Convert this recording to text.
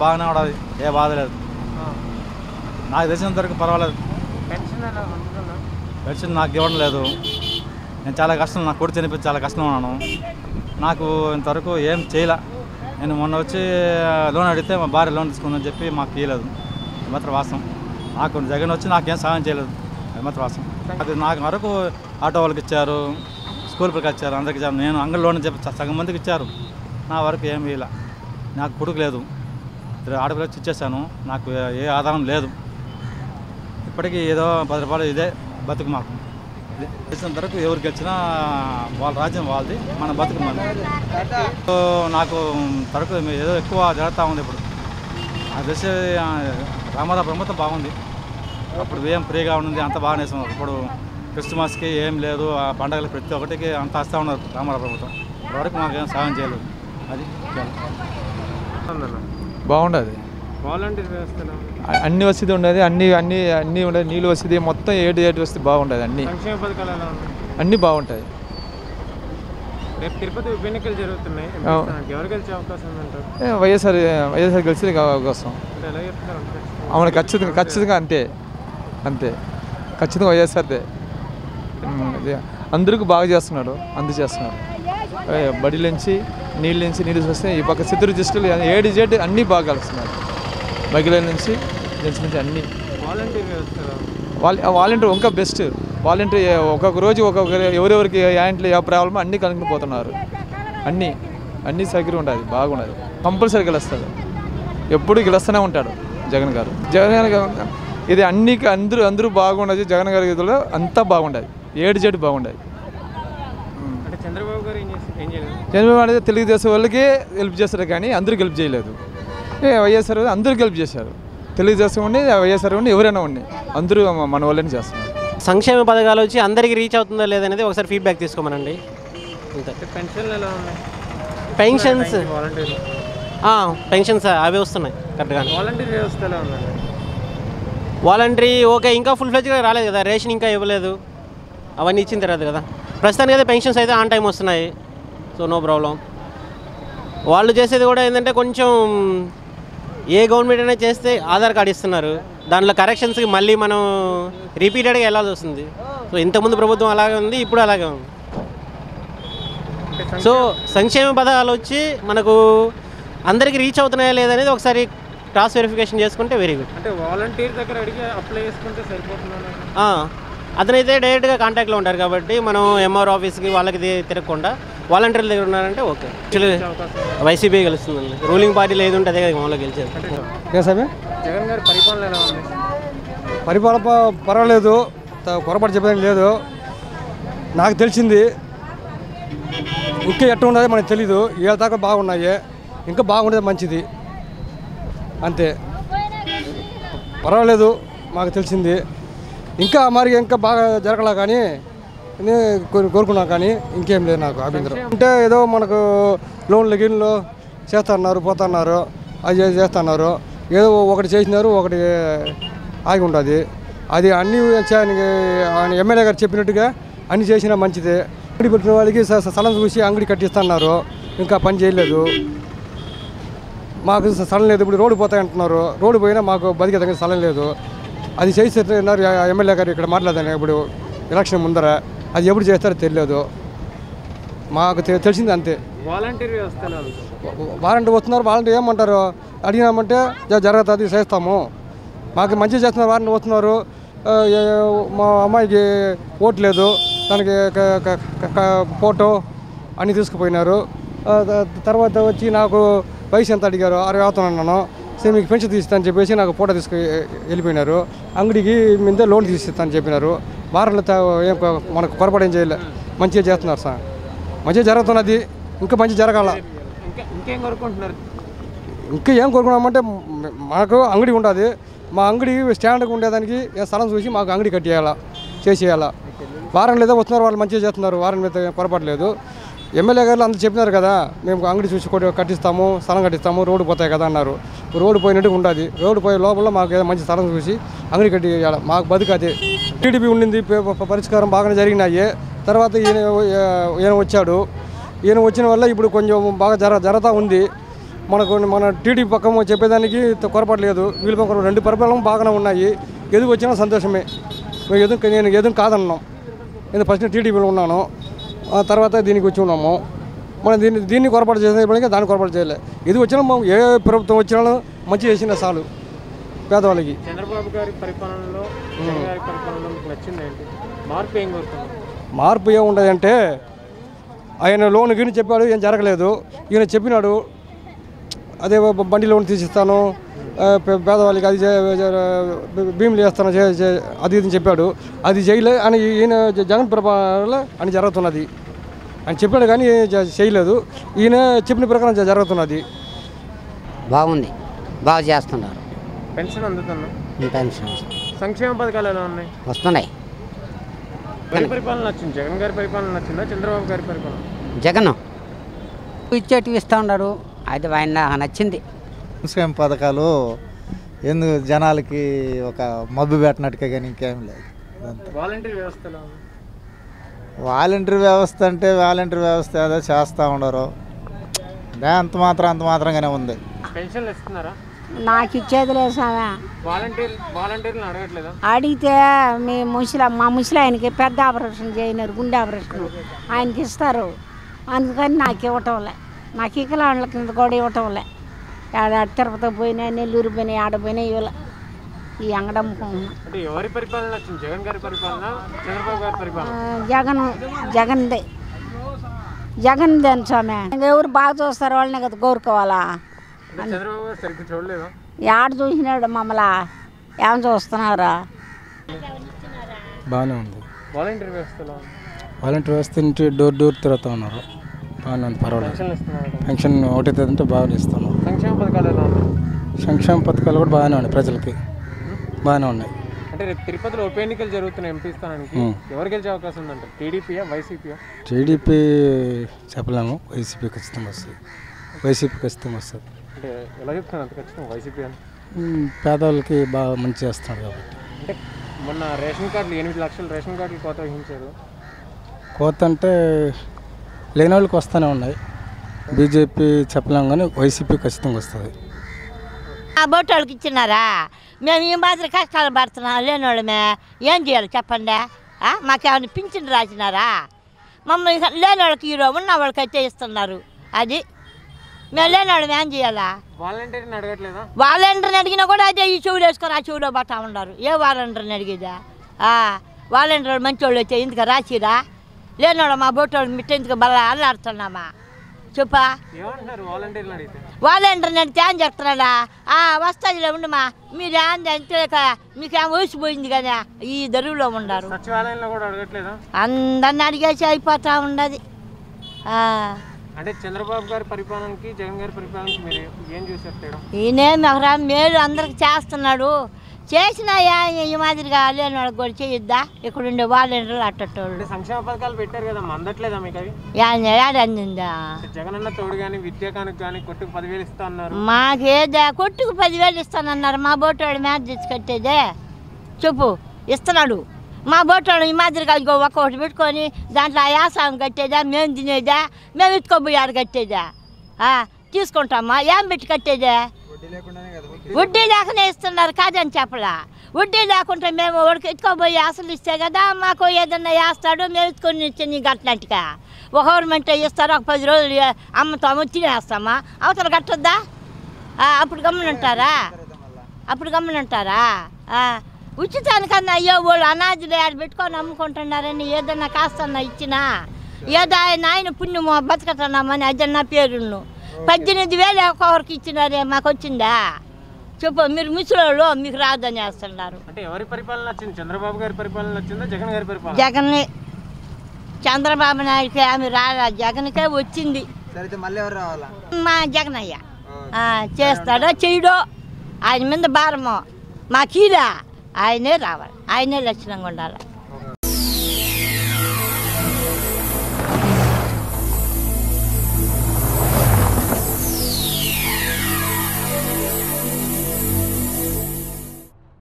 బాగానే ఉండదు ఏ బాధ లేదు నాకు తెలిసినంత వరకు పర్వాలేదు పెన్షన్ ఎలా ఉంటుందా పెన్షన్ నాకు ఇవ్వడం లేదు నేను చాలా కష్టం నాకు కొడుకు చనిపోయి చాలా కష్టం ఉన్నాను నాకు ఇంతవరకు ఏం చేయలే నేను మొన్న వచ్చి లోన్ అడిగితే మా భార్య లోన్ తీసుకుందని చెప్పి మాకు ఇవ్వలేదు అది మాత్రం వాస్తవం నాకు జగన్ వచ్చి నాకేం సహాయం చేయలేదు అది మాత్రం వాస్తవం అది నాకు వరకు ఆటో వాళ్ళకి ఇచ్చారు స్కూల్ పిల్లకి ఇచ్చారు అందరికి ఇచ్చారు నేను అంగడి లోన్ చెప్పి స- సగం మందికి ఇచ్చారు నా వరకు ఏం ఇవ్వలే నాకు కొడుకు లేదు ఇద్దరు ఆడపిల్లకి ఇచ్చేసాను నాకు ఏ- ఏ ఆధారం లేదు ఇప్పటికీ ఏదో పది రూపాయలు ఇదే బతుకు మాకు ఇది తెలిసినంత వరకు ఎవరు గెలిచినా వాళ్ళ రాజ్యం వాళ్ళది మన బతుకు మన సో నాకు తరకు ఏదో ఎక్కువ జరుగుతూ ఉంది ఇప్పుడు నాకు తెలిసి ఆ, రామారావు ప్రభుత్వం బాగుంది అప్పుడు ఏం ఫ్రీగా ఉంది అంత బాగా వేస్తున్నారు ఇప్పుడు క్రిస్మస్కి ఏం లేదు ఆ పండగలకు ప్రతి ఒక్కటికి అంత వస్తూ ఉన్నారు రామారావు ప్రభుత్వం ఇప్పటివరకు మాకు ఏం సాయం చేయలేదు అది ఉందన్న బాగుండదు వాలంటీర్ వ్యవస్థ ఎలా ఉంది? అన్ని వసతి ఉండేది అన్ని అన్ని అన్ని ఉండేది నీళ్ళు వసతి మొత్తం ఏడు ఏడు వసతి బాగుండేది అన్ని సంక్షేమ పథకాలు ఎలా ఉన్నాయి అన్ని బాగుంటాయి రేపు తిరుపతి ఉప ఎన్నికలు జరుగుతున్నాయి ఎంపీ అవును. స్థానానికి ఎవరు గెలిచే అవకాశం ఉందంటారు ఏ, వైఎస్ఆర్ వైఎస్ఆర్ గెలిచి అవకాశం అంటే ఎలా చెప్తారు అంటే అవును ఖచ్చితంగా ఖచ్చితంగా అంతే అంతే ఖచ్చితంగా వైఎస్ఆర్దే ఉమ్, ఇది అందరికీ బాగా చేస్తున్నాడు అందు చేస్తున్నాడు ఏ, బడి నుంచి నీళ్ళ నుంచి నీళ్ళు వస్తే ఈ పక్క చిత్తూరు డిస్టిల్ ఏడు జెడ్ అన్నీ బాగా కలుస్తున్నాడు మహిళల నుంచి జెంట్స్ నుంచి అన్నీ వాలంటీర్ వ్యవస్థ ఎలా ఉంది? వాల్ వాలంటీర్ ఇంకా బెస్ట్ వాలంటీర్ ఒక్కొక్క రోజు ఒక్కొక్క ఎవరెవరికి యాంట్లు ఏ ప్రాబ్లమ్ అన్నీ కనుక్కుని పోతున్నారు అన్నీ అన్నీ సౌకర్యం ఉంటుంది బాగున్నది కంపల్సరీ గెలుస్తాడు ఎప్పుడు గెలుస్తూనే ఉంటాడు జగన్ గారు జగన్ గారు ఇది అన్ని అందరూ అందరూ బాగుండదు జగన్ గారి ఇదిలో అంతా బాగుండదు ఏడు జెడ్ బాగుండదు అంటే చంద్రబాబు గారు ఏం చేసి ఏం చేయలేదు చంద్రబాబు అనేది తెలుగుదేశం వాళ్ళకి హెల్ప్ చేస్తారు కానీ అందరూ హెల్ప్ చేయలేదు ఏ వైఎస్ఆర్ వాళ్ళు అందరూ హెల్ప్ చేశారు తెలుగుదేశం ఉండి వైఎస్ఆర్ ఉండి ఎవరైనా ఉండి అందరూ మ- మన వాళ్ళని చేస్తున్నారు సంక్షేమ పథకాలు వచ్చి అందరికీ రీచ్ అవుతుందా లేదనేది ఒకసారి ఫీడ్బ్యాక్ తీసుకోమనండి అంతే అంటే పెన్షన్లు ఎలా ఉన్నాయి పెన్షన్స్ వాలంటీర్ పెన్షన్స్ అవి వస్తున్నాయి కరెక్ట్గా వాలంటీర్ వ్యవస్థ ఎలా ఉందండి వాలంటరీ ఓకే ఇంకా ఫుల్ ఫ్లెజ్గా రాలేదు కదా రేషన్ ఇంకా ఇవ్వలేదు అవన్నీ ఇచ్చిన తర్వాత కదా ప్రస్తుతానికి అయితే పెన్షన్స్ అయితే ఆన్ టైం వస్తున్నాయి సో నో ప్రాబ్లం వాళ్ళు చేసేది కూడా ఏంటంటే కొంచెం ఏ గవర్నమెంట్ అయినా చేస్తే ఆధార్ కార్డు ఇస్తున్నారు దాంట్లో కరెక్షన్స్కి మళ్ళీ మనం రిపీటెడ్గా వెళ్ళాల్సి వస్తుంది సో ఇంతకుముందు ప్రభుత్వం అలాగే ఉంది ఇప్పుడు అలాగే ఉంది సో సంక్షేమ పథకాలు వచ్చి మనకు అందరికీ రీచ్ అవుతున్నాయా లేదనేది ఒకసారి క్రాస్ వెరిఫికేషన్ చేసుకుంటే వెరీ గుడ్ అంటే వాలంటీర్ దగ్గర అడిగి అప్లై చేసుకుంటే సరిపోతుందని ఆ, అతనైతే డైరెక్ట్గా కాంటాక్ట్లో ఉంటారు కాబట్టి మనం ఎంఆర్ ఆఫీస్కి వాళ్ళకి తి- తిరగకుండా వాలంటీర్ల దగ్గర ఉన్నారంటే ఓకే యాక్చువల్లీ వైసీపీ గెలుస్తుందండి రూలింగ్ పార్టీలో ఏది ఉంటే అదే కదా మామూలుగా గెలిచేది ఏ సమయం జగన్ గారి పరిపాలన ఎలా ఉంది పరిపాలన ప- పర్వాలేదు త- పొరపాటు చెప్పేది లేదు నాకు తెలిసింది ఇంకా ఎట్ట ఉన్నది మనకు తెలీదు ఏ దాకా బాగున్నాయి ఇంకా బాగుండేది మంచిది అంతే పర్వాలేదు మాకు తెలిసింది ఇంకా మరి ఇంకా బాగా జరగలా కానీ నేను కోరు- కోరుకున్నా కానీ ఇంకేం లేదు నాకు అభ్యంతరం అంటే ఏదో మనకు లోన్లు గిన్లు చేస్తున్నారు పోతున్నారు అది చే- చేస్తున్నారు ఏదో ఒకటి చేసినారు ఒకటి ఆగి ఉంటుంది అది అన్ని చేయడానికి ఆయన ఎమ్మెల్యే గారు చెప్పినట్టుగా అన్ని చేసినా మంచిదే అంగడి పెట్టిన వాళ్ళకి స- స- స్థలం చూసి అంగడి కట్టిస్తున్నారు ఇంకా పని చేయలేదు మాకు స్థలం లేదు ఇప్పుడు రోడ్డు పోతాయి అంటున్నారు రోడ్డు పోయినా మాకు బతికే దగ్గర స్థలం లేదు అది చేస్తున్నారు ఎమ్మెల్యే గారు ఇక్కడ మాట్లాడాను ఇప్పుడు ఎలక్షన్ ముందర అది ఎప్పుడు చేస్తారో తెలియదు మాకు తె- తెలిసింది అంతే వాలంటీర్ వ్యవస్థ ఎలా ఉంది వారంటీ వస్తున్నారు వారంటీ ఏమంటారు అడిగినామంటే "జ- జరుగుతుంది చేస్తాము మాకు మంచి చేస్తున్నారు వారంటీ వస్తున్నారు ఆ, ఏ- మా అమ్మాయికి ఓటు లేదు దానికి క- క- క- క- ఫోటో అన్నీ తీసుకుపోయినారు ఆ, త- తర్వాత వచ్చి నాకు వయసు ఎంత అడిగారు అరవై అవుతున్నాను సరే మీకు పెన్షన్ తీస్తా అని చెప్పేసి నాకు ఫోటో తీసుకు వెళ్ళిపోయినారు అంగడికి మీద లోన్ తీసిస్తా అని చెప్పినారు వారంలో త- ఏం కొ- మనకు పొరపాటు ఏం చేయలే మంచిగా చేస్తున్నారు సార్ మంచిగా జరుగుతున్నది ఇంకా మంచి జరగాల ఇంకా ఇంకేం కోరుకుంటున్నారు ఇంకా ఏం కోరుకున్నామంటే మ- మాకు అంగడి ఉండదు మా అంగడి స్టాండ్కి ఉండేదానికి ఏ స్థలం చూసి మాకు అంగడి కట్టేయాలా చేసేయాలా వారం లేదా వస్తున్నారు వాళ్ళు మంచిగా చేస్తున్నారు వారం మీద ఏం పొరపాటు లేదు ఎమ్మెల్యే గారు అందరూ చెప్పినారు కదా మేము అంగడి చూసి కొట్టి కట్టిస్తాము స్థలం కట్టిస్తాము రోడ్డు పోతాయి కదా అన్నారు రోడ్డు పోయినట్టు ఉండదు రోడ్డు పోయే లోపల మాకు ఏదో మంచి స్థలం చూసి అంగడి కట్టేయాలి మాకు బతుకు అదే టీడీపీ ఉండింది ప- ప- పరిష్కారం బాగానే జరిగినాయి తర్వాత ఈయన ఈయన వచ్చాడు ఈయన వచ్చిన వల్ల ఇప్పుడు కొంచెం బాగా జర జరుగుతూ ఉంది మనకు మన టీడీ పక్కన చెప్పేదానికి కొరపాటు లేదు వీళ్ళ పక్కన రెండు పరిపాలన బాగానే ఉన్నాయి ఎదుగు వచ్చినా సంతోషమే మేము ఎదుగు నేను ఎదుగు కాదన్నాం నేను ఫస్ట్ టీడీపీలో ఉన్నాను ఆ తర్వాత దీనికి వచ్చి ఉన్నాము మనం దీన్ని దీన్ని కొరపాటు చేసేప్పటికీ దాన్ని కొరపాటు చేయలే ఇది వచ్చినా మనం ఏ ప్రభుత్వం వచ్చినా మంచి చేసిన చాలు పేదవాళ్ళకి చంద్రబాబు గారి పరిపాలనలో జగన్ గారి పరిపాలనలో మీకు నచ్చింది ఏంటి మార్పు ఏం కోరుతున్నారు మార్పు ఏముండదంటే ఆయన లోన్ గిని చెప్పాడు ఏం జరగలేదు ఈయన చెప్పినాడు అదే బ- బండి లోన్ తీసిస్తాను ఆ, పే- పేదవాళ్ళకి అది చే- చే- భీములు వేస్తాను చే- చే- అది ఇది అని చెప్పాడు అది చేయలే అని ఈయన జ- జగన్ ప్రభావం అని జరుగుతున్నది ఆయన చెప్పాడు కానీ జ- చేయలేదు ఈయన చెప్పిన ప్రకారం జ- జరుగుతున్నది బాగుంది బాగా చేస్తున్నారు పెన్షన్ అందుతుందా ఈ పెన్షన్ సంక్షేమ పథకాలు ఎలా ఉన్నాయి వస్తున్నాయి ఎవరి పరిపాలన నచ్చింది జగన్ గారి పరిపాలన నచ్చిందా చంద్రబాబు గారి పరిపాలన జగన్ ఇచ్చేటివి ఇస్తూ ఉన్నారు అది ఆయన నాకు నచ్చింది సంక్షేమ పథకాలు ఎందుకు జనాలకి ఒక మబ్బు పెట్టినట్టుగా కానీ ఇంకేం లేదు ఇదంతా. వాలంటీర్ వ్యవస్థ ఎలా ఉంది వాలంటీర్ వ్యవస్థ అంటే వాలంటీర్ వ్యవస్థ ఏదో చేస్తూ ఉండరు అదే అంత మాత్రం అంత మాత్రంగానే ఉంది పెన్షన్లు ఇస్తున్నారా నాకు ఇచ్చేది లేదు స్వామి వాలంటీర్ వాలంటీర్లను అడగట్లేదా అడిగితే మీ ముసలి మా ముసలి ఆయనకి పెద్ద ఆపరేషన్ చేయనారు గుండె ఆపరేషన్ ఆయనకి ఇస్తారు అందుకని నాకు ఇవ్వటంలే నాకు ఇకలాండ్ల కింద కూడా ఇవ్వటంలే ఆడ తిరుపతి పోయినా నెల్లూరు పోయినా ఆడ పోయినా ఇవ్వలే ఈ అంగడి అమ్ముకుంటున్నా అంటే ఎవరి పరిపాలన నచ్చింది జగన్ గారి పరిపాలన చంద్రబాబు గారి ఆ, పరిపాలన జగన్ జగన్దే జగన్ దేని స్వామి ఇంకా ఎవరు బాగా చూస్తారు వాళ్ళని కదా కోరుకోవాలా అంటే చంద్రబాబు గారు సరిగ్గా చూడలేదా ఆడ చూసినాడు మమ్మల్ని ఏం చూస్తున్నారా బాగానే ఉంది వాలంటీర్ వ్యవస్థ ఎలా ఉంది వాలంటీర్ వ్యవస్థ ఇంటి డోర్ డోర్ తిరుగుతూ ఉన్నారు బాగానే ఉంది పర్వాలేదు పెన్షన్లు ఇస్తున్నారు పెన్షన్ ఒకటి అంటే బాగానే ఇస్తున్నారు సంక్షేమ పథకాలు ఎలా ఉన్నాయి సంక్షేమ పథకాలు కూడా బాగానే ఉన్నాయి ప్రజలకి బాగానే ఉన్నాయి అంటే రేపు తిరుపతిలో ఉప ఎన్నికలు జరుగుతున్న ఎంపీ స్థానానికి ఉం. ఎవరు గెలిచే అవకాశం ఉందంట టీడీపీయా వైసీపీయా టీడీపీ చెప్పలేము వైసీపీ ఖచ్చితంగా వస్తుంది వైసీపీ ఖచ్చితంగా వస్తుంది అంటే ఎలా చెప్తున్నారు అంత ఖచ్చితంగా వైసీపీ అని ఉమ్, పేదవాళ్ళకి బాగా మంచి చేస్తున్నాడు కాబట్టి అంటే మొన్న రేషన్ కార్డులు ఎనిమిది లక్షల రేషన్ కార్డులు కోత వహించారు కోత అంటే లేని వాళ్ళకి వస్తూనే ఉన్నాయి బీజేపీ చెప్పలేము కానీ వైసీపీ ఖచ్చితంగా వస్తుంది ఆ బొట్టోళ్ళకి ఇచ్చినారా మేము ఈ మాదిరి కష్టాలు పడుతున్నాం లేనోళ్ళమే ఏం చేయాలి చెప్పండి ఆ? మాకేమైనా పింఛన్ రాసినారా మమ్మల్ని ఇక లేనోళ్ళకి హీరో ఉన్న వాళ్ళకైతే ఇస్తున్నారు అది మేము లేనోళ్ళం ఏం చేయాలా వాలంటీర్ని అడగట్లేదా వాలంటీర్ని అడిగినా కూడా అదే ఈ చెవులు వేసుకొని ఆ చెవులో పట్టా ఉన్నారు ఏ వాలంటీర్ని అడిగేదా ఆ, వాలంటీర్ మంచి వాళ్ళు వచ్చే ఇందుకు రాసిరా లేనోళ్ళు మా బొట్టోళ్ళు మిట్ట ఇందుకు బల్ల అల్లాడుతున్నామా చెప్పా ఏమంటున్నారు వాలంటీర్ని అడిగితే వాలంటీర్ నేను ఏం చెప్తున్నాడా ఆ వస్తాదిలే ఉండమా మీరు ఏం తెలియక మీకు ఏం ఊసిపోయింది కదా ఈ దరువులో ఉండారు సచివాలయంలో కూడా అడగట్లేదా అందరిని అడిగేసి అయిపోతా ఉండదు ఆ, అంటే చంద్రబాబు గారి పరిపాలనకి జగన్ గారి పరిపాలనకి మీరు ఏం చూసారు తేడా ఈయనే మహరా మేలు అందరికి చేస్తున్నాడు చేసినా ఏ- ఈ మాదిరిగా లేని వాళ్ళకి కూడా చేయొద్దా ఇక్కడ ఉండే వాలంటీర్లు అట్టటోళ్ళు అంటే సంక్షేమ పథకాలు పెట్టారు కదా అందట్లేదా మీకు అవి ఏడ అందిందా అంటే జగన్ అన్న తోడు కానీ విద్యాకానికి కానీ కొట్టుకు పదివేలు ఇస్తా అన్నారు మాకేదా కొట్టుకు పదివేలు ఇస్తానన్నారు మా బోటోడు మ్యాచ్ తెచ్చి కట్టేదే చెప్పు ఇస్తున్నాడు మా బోటోడు ఈ మాదిరిగా ఇంకో ఒక్కొక్కటి పెట్టుకొని దాంట్లో ఆ యాసాం కట్టేదా మేము తినేదా మేము ఎత్తుకోబోయి ఆడ కట్టేదా ఆ, తీసుకుంటామా ఏం పెట్టి కట్టేదే వడ్డీ లేకనే ఇస్తున్నారు కాదని చెప్పలా వడ్డీ లేకుంటే మేము వాడికి ఎత్తుకోబోయి అసలు ఇస్తే కదా మాకు ఏదన్నా వేస్తాడు మేము ఎత్తుకొని ఇచ్చే నీ గట్టినట్టుగా ఒక గవర్నమెంట్ ఇస్తారు ఒక పది రోజులు అమ్ముతాము తినేస్తామా అవతల కట్టొద్దా ఆ, అప్పుడు గమ్మునుంటారా అప్పుడు గమ్మునుంటారా ఆ, ఉచితానికన్నా అయ్యో వాళ్ళు అనాథులు ఆడ పెట్టుకొని అమ్ముకుంటున్నారని ఏదన్నా కాస్తన్నా ఇచ్చినా ఏదో ఆయన ఆయన పుణ్యము బతకతున్నామని అదన్నా పేరును పద్దెనిమిది వేలు ఒక్కొక్కరికి ఇచ్చినారే మాకు వచ్చిందా చెప్పు మీరు ముసలోళ్ళు మీకు రాదని వేస్తున్నారు అంటే ఎవరి పరిపాలన నచ్చింది చంద్రబాబు గారి పరిపాలన నచ్చిందా జగన్ గారి పరిపాలన జగన్ చంద్రబాబు నాయుడుకి ఆమె రాలా జగన్కే వచ్చింది సరే మళ్ళీ ఎవరు రావాలా మా జగనయ్య ఆ, చేస్తాడో చేయడో ఆయన మీద భారము మా కీరా ఆయనే రావాలి ఆయనే లక్షణంగా ఉండాలి